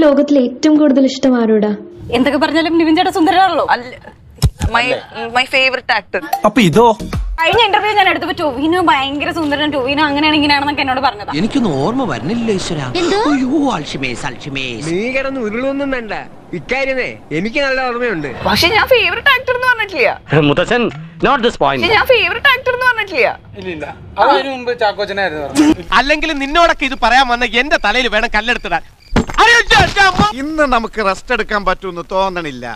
ലോകത്തിൽ ഏറ്റവും കൂടുതൽ ഇഷ്ടം ആരോടാ എന്തൊക്കെ പറഞ്ഞാലും നിവിൻ ചേട്ടാ സുന്ദരനാണല്ലോ മൈ മൈ ഫേവറേറ്റ് ആക്ടർ അപ്പൊ ഇതോ കഴിഞ്ഞ ഇന്റർവ്യൂ ഞാൻ എടുത്തപ്പോ ടൊവിനോ ഭയങ്കര സുന്ദരൻ ടൊവിനോ അങ്ങനെയാണ് ഇങ്ങനെയാണെന്നൊക്കെ എന്നോട് പറഞ്ഞതാ എനിക്കൊന്നും ഓർമ്മ വരണില്ല ഈശ്വര അയ്യോ അൽഷിമേസ് അൽഷിമേസ് നീ കിടന്ന് ഉരുളൊന്നും വേണ്ട ഇക്കാര്യമേ എനിക്ക് നല്ല ഓർമ്മയുണ്ട് പക്ഷെ ഞാൻ ഫേവറേറ്റ് ആക്ടർ എന്ന് പറഞ്ഞിട്ടില്ല മുത്തച്ഛൻ നോട്ട് ദിസ് പോയിന്റ് പക്ഷെ ഞാൻ ഫേവറേറ്റ് ആക്ടർ എന്ന് പറഞ്ഞിട്ടില്ല ഇല്ലില്ല അതിനു മുമ്പ് ചാക്കോച്ചനായിരുന്നു പറഞ്ഞത് അല്ലെങ്കിൽ നിന്നോടൊക്കെ ഇത് പറയാൻ വന്ന എന്റെ തലയിൽ വേണം കല്ലെടുത്തിടാൻ ഇന്ന് നമുക്ക് റെസ്റ്റ് എടുക്കാൻ പറ്റുമെന്ന് തോന്നണില്ല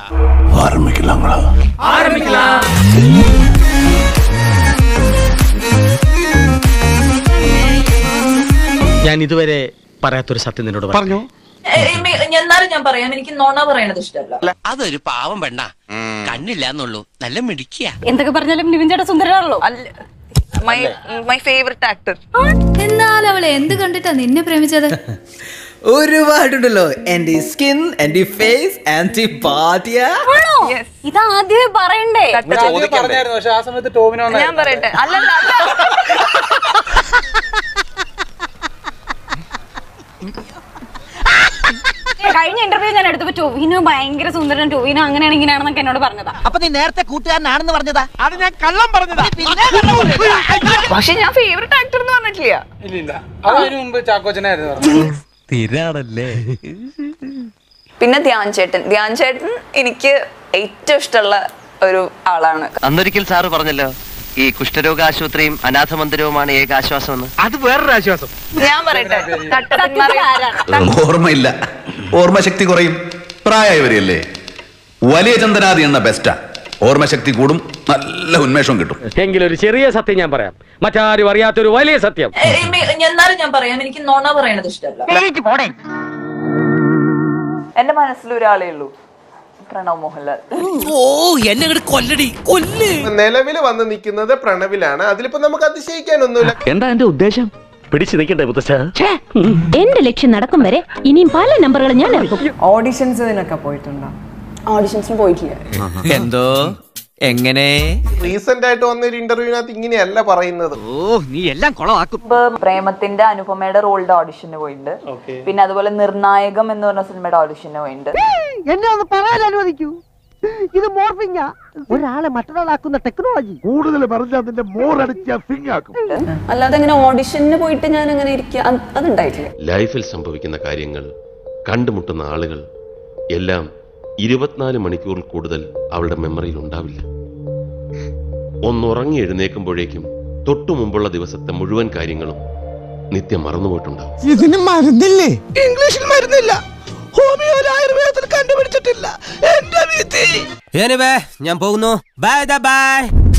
ഞാൻ ഇതുവരെ പറയാത്തൊരു സത്യം നിന്നോട് പറഞ്ഞു എന്നാലും ഞാൻ പറയാം എനിക്ക് നോണ പറയണത് ഇഷ്ടമല്ല അതൊരു പാവം പെണ്ണ കണ്ണില്ല എന്നുള്ളൂ നല്ല മിടിക്കുക എന്തൊക്കെ പറഞ്ഞാലും നിവിൻ ചേട്ടാ സുന്ദരനാണല്ലോ മൈ മൈ ഫേവറേറ്റ് ആക്ടർ എന്നാൽ അവൾ എന്ത് കണ്ടിട്ടാ നിന്നെ പ്രേമിച്ചത് ഒരുപാടുണ്ടല്ലോ എന്റെ സ്കിൻ എന്റെ ഫേസ് ആന്റി പാതിയ ആണോ ഇത് ആദ്യമേ പറയണ്ടേ ആദ്യം പറഞ്ഞായിരുന്നു പക്ഷെ ആ സമയത്ത് ടോമിനോ ഞാൻ പറയട്ടെ അല്ലല്ല അല്ല കഴിഞ്ഞ ഇന്റർവ്യൂ ഞാൻ എടുത്തപ്പോ ടൊവിനോ ഭയങ്കര സുന്ദരൻ ടൊവിനോ അങ്ങനെയാണ് ഇങ്ങനെയാണെന്നൊക്കെ എന്നോട് പറഞ്ഞതാ അപ്പൊ നീ നേരത്തെ കൂട്ടുകാരനാണെന്ന് പറഞ്ഞതാ അത് ഞാൻ കള്ളം പറഞ്ഞതാ പക്ഷെ ഞാൻ ഫേവറേറ്റ് ആക്ടർ എന്ന് പറഞ്ഞിട്ടില്ല ഇല്ലില്ല അതിനു മുമ്പ് ചാക്കോച്ചനായിരുന്നു പറഞ്ഞത് സ്ഥിരാണല്ലേ പിന്നെ ധ്യാൻ ചേട്ടൻ ധ്യാൻ ചേട്ടൻ എനിക്ക് ഏറ്റവും ഇഷ്ടമുള്ള ഒരു ആളാണ് അന്നൊരിക്കൽ സാറ് പറഞ്ഞല്ലോ ഈ കുഷ്ഠരോഗ ആശുപത്രിയും അനാഥ മന്ദിരവുമാണ് ഏക ആശ്വാസം എന്ന് അത് വേറൊരു ആശ്വാസം ഞാൻ പറയട്ടെ തട്ടത്തിന്മാരെ സത്യത്തിൽ ആരാണ് ഓർമ്മയില്ല ഓർമ്മശക്തി കുറയും പ്രായമായവരെയല്ലേ വലിയ ചന്ദനാദി എണ്ണ ബെസ്റ്റാ ഓർമ്മശക്തി കൂടും നല്ല ഉന്മേഷവും കിട്ടും എങ്കിലും ഒരു ചെറിയ സത്യം ഞാൻ പറയാം മറ്റാരും അറിയാത്തൊരു വലിയ സത്യം എന്നാലും ഞാൻ പറയാം എനിക്ക് നോണ പറയണത് ഇഷ്ടമല്ല എന്റെ മനസ്സിൽ ഒരാളേ ഉള്ളൂ പ്രണവ് മോഹൻലാൽ ഓ എന്നെ അങ്ങോട്ട് കൊല്ലടി കൊല്ല് നിലവിൽ വന്ന് നിൽക്കുന്നത് പ്രണവിലാണ് അതിലിപ്പോ നമുക്ക് അതിശയിക്കാനൊന്നുമില്ല എന്താ എന്റെ ഉദ്ദേശം പിടിച്ചു നിൽക്കണ്ടേ മുത്തച്ഛ എന്റെ ലക്ഷ്യം നടക്കും വരെ ഇനിയും പല നമ്പറുകൾ ഞാൻ ഇറക്കും ഓഡിഷൻസിനൊക്കെ പോയിട്ടുണ്ടോ ഓഡിഷൻസിന് പോയിട്ടില്ല എന്തോ എങ്ങനെ റീസെന്റ് ആയിട്ട് വന്ന ഒരു ഇന്റർവ്യൂവിനകത്ത് ഇങ്ങനെയല്ല പറയുന്നത് ഓ നീ എല്ലാം കൊളവാക്കും ഇപ്പൊ പ്രേമത്തിന്റെ അനുപമയുടെ റോളിന്റെ ഓഡിഷന് പോയിട്ടുണ്ട് പിന്നെ അതുപോലെ നിർണായകം എന്ന് പറഞ്ഞ സിനിമയുടെ ഓഡിഷന് പോയിട്ടുണ്ട് എന്നെ ഒന്ന് പറയാൻ അനുവദിക്കൂ ഇത് മോർഫിംഗാ ഒരാളെ മറ്റൊരാളാക്കുന്ന ടെക്നോളജി കൂടുതൽ പറഞ്ഞ അതിന്റെ മോറടിച്ച ഫിങ്ങാക്കും അല്ലാതെ അങ്ങനെ ഓഡിഷന് പോയിട്ട് ഞാൻ അങ്ങനെ ഇരിക്കുക അതുണ്ടായിട്ടില്ല ലൈഫിൽ സംഭവിക്കുന്ന കാര്യങ്ങൾ കണ്ടുമുട്ടുന്ന ആളുകൾ എല്ലാം ഇരുപത്തിനാല് മണിക്കൂറിൽ കൂടുതൽ അവളുടെ മെമ്മറിയിൽ ഉണ്ടാവില്ല ഒന്നുറങ്ങി എഴുന്നേൽക്കുമ്പോഴേക്കും തൊട്ടു മുമ്പുള്ള ദിവസത്തെ മുഴുവൻ കാര്യങ്ങളും നിത്യം മറന്നുപോയിട്ടുണ്ടാവും ഇതിന് മരുന്നില്ലേ ഇംഗ്ലീഷിൽ മരുന്നില്ല ഹോമിയോ ആയുർവേദത്തിൽ കണ്ടുപിടിച്ചിട്ടില്ല എന്റെ വിധി ഞാൻ പോകുന്നു ബൈ ബൈ